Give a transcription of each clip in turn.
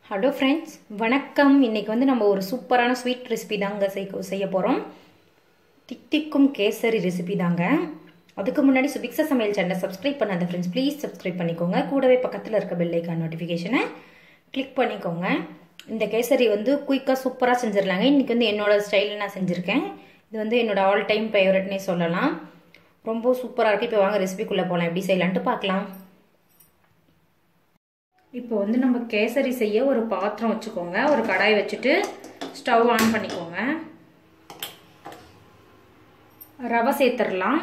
hello friends வணக்கம் இன்னைக்கு வந்து நம்ம ஒரு சூப்பரான ஸ்வீட் ரெசிபி தாங்க செய்ய செய்ய போகிறோம் தித்திக்கும் கேசரி ரெசிபி தாங்க அதுக்கு முன்னாடி சுபிக்ஸா சமையல் சேனலை சப்ஸ்கிரைப் பண்ணாத ஃப்ரெண்ட்ஸ் ப்ளீஸ் சப்ஸ்கிரைப் பண்ணிக்கோங்க கூடவே பக்கத்தில் இருக்க பெல் ஐக்கான் நோட்டிஃபிகேஷனை கிளிக் பண்ணிக்கோங்க இந்த கேசரி வந்து குயிக்காக சூப்பராக செஞ்சிடலாங்க இன்றைக்கி வந்து என்னோட ஸ்டைலில் நான் செஞ்சுருக்கேன் இது வந்து என்னோட ஆல் டைம் ஃபேவரட்னே சொல்லலாம் ரொம்ப சூப்பராக இருக்குது இப்போ வாங்க ரெசிபிக்குள்ளே போகலாம் எப்படி செய்யலான்ட்டு பார்க்கலாம் இப்போ வந்து நம்ம கேசரி செய்ய ஒரு பாத்திரம் வச்சுக்கோங்க ஒரு கடாய் வச்சுட்டு ஸ்டவ் ஆன் பண்ணிக்கோங்க ரவை சேர்த்துடலாம்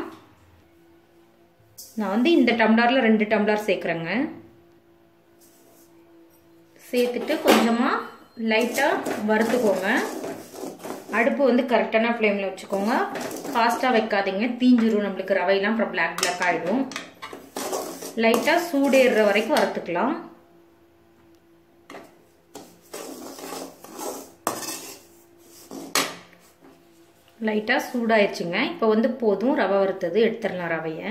நான் வந்து இந்த டம்ளரில் ரெண்டு டம்ளர் சேர்க்குறேங்க சேர்த்துட்டு கொஞ்சமாக லைட்டாக வறுத்துக்கோங்க அடுப்பு வந்து கரெக்டான ஃப்ளேமில் வச்சுக்கோங்க ஃபாஸ்ட்டாக வைக்காதீங்க தீஞ்சிரும் நம்மளுக்கு ரவையெல்லாம் அப்புறம் பிளாக் பிளாக் ஆகிடும் லைட்டாக சூடேறுற வரைக்கும் வறுத்துக்கலாம் லைட்டாக சூடாயிடுச்சுங்க இப்போ வந்து போதும் ரவை வறுத்தது எடுத்துடலாம் ரவையை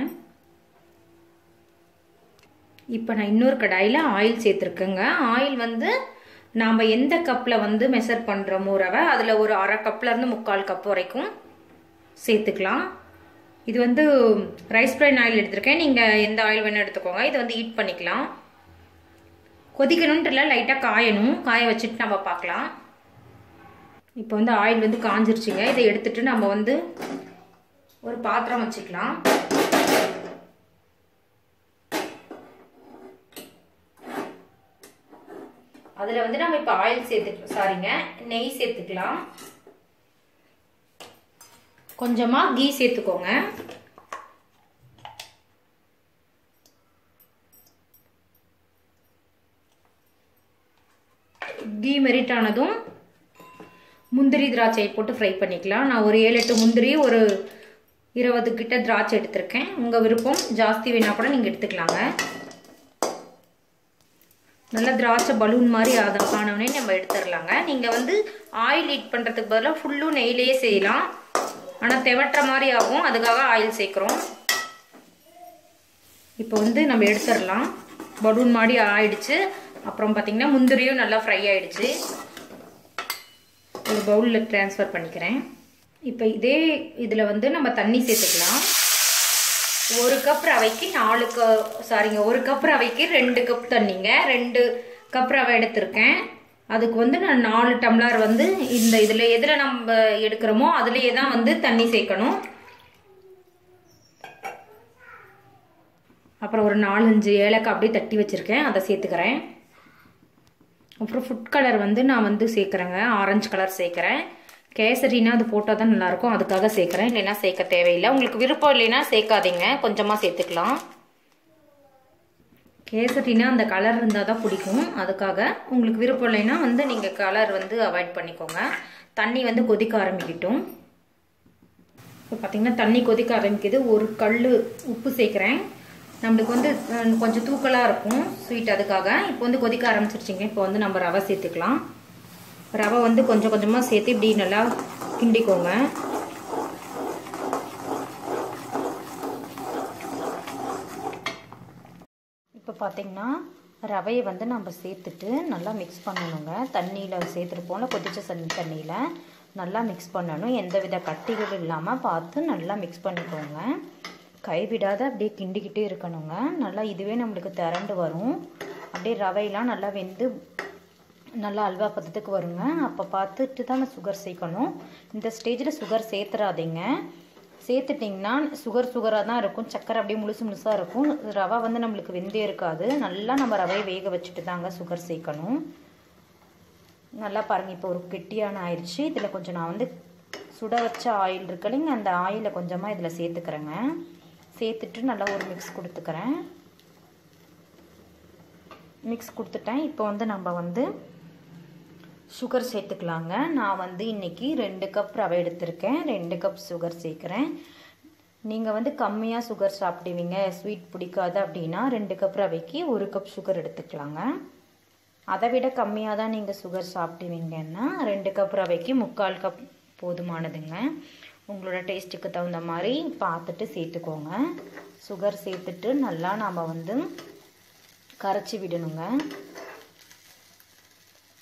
இப்போ நான் இன்னொரு கடாயில் ஆயில் சேர்த்துருக்கேங்க ஆயில் வந்து நாம் எந்த கப்பில் வந்து மெஷர் பண்ணுறோமோ ரவை அதில் ஒரு அரை கப்லேருந்து முக்கால் கப் வரைக்கும் சேர்த்துக்கலாம் இது வந்து ரைஸ் பிரைன் ஆயில் எடுத்திருக்கேன் நீங்கள் எந்த ஆயில் வேணும் எடுத்துக்கோங்க இது வந்து ஹீட் பண்ணிக்கலாம் கொதிக்கணுன்ட்டு இல்லை லைட்டாக காயணும் காய வச்சுட்டு நம்ம பார்க்கலாம் இப்போ வந்து ஆயில் வந்து காஞ்சிருச்சுங்க இதை எடுத்துட்டு நம்ம வந்து ஒரு பாத்திரம் வச்சுக்கலாம் அதில் வந்து நம்ம இப்போ ஆயில் சேர்த்து சாரிங்க நெய் சேர்த்துக்கலாம் கொஞ்சமாக கீ சேர்த்துக்கோங்க கீ மெரிட் ஆனதும் முந்திரி திராட்சை போட்டு ஃப்ரை பண்ணிக்கலாம் நான் ஒரு ஏழு எட்டு முந்திரி ஒரு இருபது கிட்ட திராட்சை எடுத்திருக்கேன் உங்கள் விருப்பம் ஜாஸ்தி வேணால் கூட நீங்கள் எடுத்துக்கலாங்க நல்லா திராட்சை பலூன் மாதிரி அதை ஆனவுடனே நம்ம எடுத்துடலாங்க நீங்கள் வந்து ஆயில் ஹீட் பண்ணுறதுக்கு பதிலாக ஃபுல்லும் நெய்லேயே செய்யலாம் ஆனால் தெவட்டுற மாதிரி ஆகும் அதுக்காக ஆயில் சேர்க்குறோம் இப்போ வந்து நம்ம எடுத்துடலாம் பலூன் மாதிரி ஆயிடுச்சு அப்புறம் பார்த்திங்கன்னா முந்திரியும் நல்லா ஃப்ரை ஆயிடுச்சு ஒரு பவுலில் ட்ரான்ஸ்ஃபர் பண்ணிக்கிறேன் இப்போ இதே இதில் வந்து நம்ம தண்ணி சேர்த்துக்கலாம் ஒரு கப் ரவைக்கு நாலு க சாரிங்க ஒரு கப் ரவைக்கு ரெண்டு கப் தண்ணிங்க ரெண்டு கப் ரவை எடுத்திருக்கேன் அதுக்கு வந்து நான் நாலு டம்ளர் வந்து இந்த இதில் எதில் நம்ம எடுக்கிறோமோ அதுலேயே தான் வந்து தண்ணி சேர்க்கணும் அப்புறம் ஒரு நாலஞ்சு ஏலக்காய் அப்படியே தட்டி வச்சுருக்கேன் அதை சேர்த்துக்கிறேன் அப்புறம் ஃபுட் கலர் வந்து நான் வந்து சேர்க்குறேங்க ஆரஞ்சு கலர் சேர்க்குறேன் கேசரினா அது போட்டால் தான் நல்லாயிருக்கும் அதுக்காக சேர்க்குறேன் இல்லைன்னா சேர்க்க தேவையில்லை உங்களுக்கு விருப்பம் இல்லைன்னா சேர்க்காதீங்க கொஞ்சமாக சேர்த்துக்கலாம் கேசரினா அந்த கலர் இருந்தால் தான் பிடிக்கும் அதுக்காக உங்களுக்கு விருப்பம் இல்லைன்னா வந்து நீங்கள் கலர் வந்து அவாய்ட் பண்ணிக்கோங்க தண்ணி வந்து கொதிக்க ஆரம்பிக்கட்டும் இப்போ பார்த்திங்கன்னா தண்ணி கொதிக்க ஆரம்பிக்குது ஒரு கல் உப்பு சேர்க்குறேன் நம்மளுக்கு வந்து கொஞ்சம் தூக்கலாக இருக்கும் ஸ்வீட் அதுக்காக இப்போ வந்து கொதிக்க ஆரம்பிச்சிருச்சிங்க இப்போ வந்து நம்ம ரவை சேர்த்துக்கலாம் ரவை வந்து கொஞ்சம் கொஞ்சமாக சேர்த்து இப்படி நல்லா கிண்டிக்கோங்க இப்போ பார்த்திங்கன்னா ரவையை வந்து நம்ம சேர்த்துட்டு நல்லா மிக்ஸ் பண்ணணுங்க தண்ணியில் சேர்த்துருப்போம்ல கொதிச்ச தண்ணி தண்ணியில் நல்லா மிக்ஸ் பண்ணணும் எந்த வித கட்டிகள் இல்லாமல் பார்த்து நல்லா மிக்ஸ் பண்ணிக்கோங்க கைவிடாத அப்படியே கிண்டிக்கிட்டே இருக்கணுங்க நல்லா இதுவே நம்மளுக்கு திரண்டு வரும் அப்படியே ரவையெல்லாம் நல்லா வெந்து நல்லா அல்வா பதத்துக்கு வருங்க அப்போ பார்த்துட்டு தான் சுகர் சேர்க்கணும் இந்த ஸ்டேஜில் சுகர் சேர்த்துறாதீங்க சேர்த்துட்டிங்கன்னா சுகர் சுகராக தான் இருக்கும் சக்கரை அப்படியே முழுசு முழுசாக இருக்கும் ரவை வந்து நம்மளுக்கு வெந்தே இருக்காது நல்லா நம்ம ரவையை வேக வச்சுட்டு தாங்க சுகர் சேர்க்கணும் நல்லா பாருங்கள் இப்போ ஒரு கெட்டியான ஆயிடுச்சு இதில் கொஞ்சம் நான் வந்து சுட வச்ச ஆயில் இருக்கு இல்லைங்க அந்த ஆயிலை கொஞ்சமாக இதில் சேர்த்துக்கிறேங்க சேர்த்துட்டு நல்லா ஒரு மிக்ஸ் கொடுத்துக்கிறேன் மிக்ஸ் கொடுத்துட்டேன் இப்போ வந்து நம்ம வந்து சுகர் சேர்த்துக்கலாங்க நான் வந்து இன்றைக்கி ரெண்டு கப் ரவை எடுத்திருக்கேன் ரெண்டு கப் சுகர் சேர்க்குறேன் நீங்கள் வந்து கம்மியாக சுகர் சாப்பிடுவீங்க ஸ்வீட் பிடிக்காது அப்படின்னா ரெண்டு கப் ரவைக்கு ஒரு கப் சுகர் எடுத்துக்கலாங்க அதை விட கம்மியாக தான் நீங்கள் சுகர் சாப்பிடுவீங்கன்னா ரெண்டு கப் ரவைக்கு முக்கால் கப் போதுமானதுங்க உங்களோட டேஸ்ட்டுக்கு தகுந்த மாதிரி பார்த்துட்டு சேர்த்துக்கோங்க சுகர் சேர்த்துட்டு நல்லா நாம் வந்து கரைச்சி விடணுங்க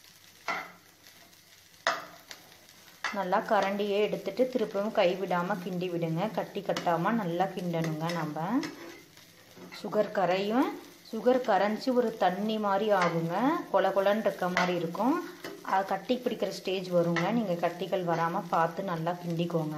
நல்லா கரண்டியே எடுத்துட்டு திருப்பவும் கை விடாமல் கிண்டி விடுங்க கட்டி கட்டாமல் நல்லா கிண்டணுங்க நம்ம சுகர் கரையும் சுகர் கரைஞ்சி ஒரு தண்ணி மாதிரி ஆகுங்க கொல கொலன்னு இருக்க மாதிரி இருக்கும் அது கட்டி பிடிக்கிற ஸ்டேஜ் வருங்க நீங்கள் கட்டிகள் வராமல் பார்த்து நல்லா கிண்டிக்கோங்க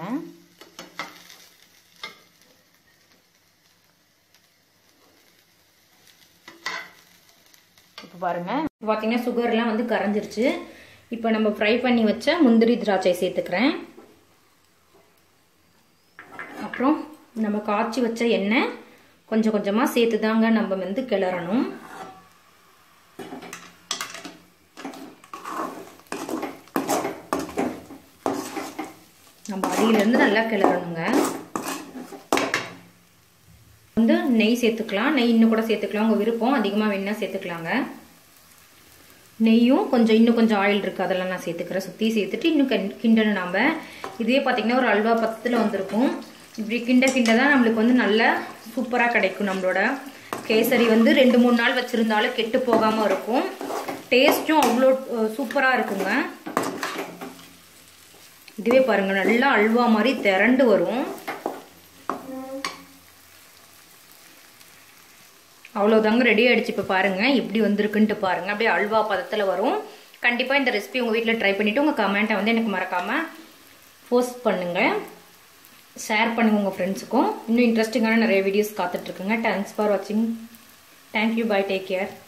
இப்போ பாருங்கள் இப்போ பார்த்தீங்கன்னா சுகர்லாம் வந்து கரைஞ்சிருச்சு இப்போ நம்ம ஃப்ரை பண்ணி வச்ச முந்திரி திராட்சை சேர்த்துக்கிறேன் அப்புறம் நம்ம காய்ச்சி வச்ச எண்ணெய் கொஞ்சம் கொஞ்சமாக சேர்த்து தாங்க நம்ம வந்து கிளறணும் நம்ம அடியிலேருந்து நல்லா கிளறணுங்க வந்து நெய் சேர்த்துக்கலாம் நெய் இன்னும் கூட சேர்த்துக்கலாம் உங்கள் விருப்பம் அதிகமாக வேணால் சேர்த்துக்கலாங்க நெய்யும் கொஞ்சம் இன்னும் கொஞ்சம் ஆயில் இருக்குது அதெல்லாம் நான் சேர்த்துக்கிறேன் சுற்றி சேர்த்துட்டு இன்னும் கிண் கிண்டணும் நாம் இதே பார்த்திங்கன்னா ஒரு அல்வா பத்தில் வந்திருக்கும் இப்படி கிண்ட கிண்ட தான் நம்மளுக்கு வந்து நல்லா சூப்பராக கிடைக்கும் நம்மளோட கேசரி வந்து ரெண்டு மூணு நாள் வச்சுருந்தாலும் கெட்டு போகாமல் இருக்கும் டேஸ்ட்டும் அவ்வளோ சூப்பராக இருக்குங்க இதுவே பாருங்கள் நல்லா அல்வா மாதிரி திரண்டு வரும் அவ்வளோதாங்க ரெடி ஆகிடுச்சு இப்போ பாருங்கள் எப்படி வந்திருக்குன்ட்டு பாருங்கள் அப்படியே அல்வா பதத்தில் வரும் கண்டிப்பாக இந்த ரெசிபி உங்கள் வீட்டில் ட்ரை பண்ணிவிட்டு உங்கள் கமெண்ட்டை வந்து எனக்கு மறக்காமல் போஸ்ட் பண்ணுங்கள் ஷேர் பண்ணுங்கள் உங்கள் ஃப்ரெண்ட்ஸுக்கும் இன்னும் இன்ட்ரெஸ்டிங்கான நிறைய வீடியோஸ் காத்துட்ருக்குங்க தேங்க்ஸ் ஃபார் வாட்சிங் தேங்க்யூ பை டேக் கேர்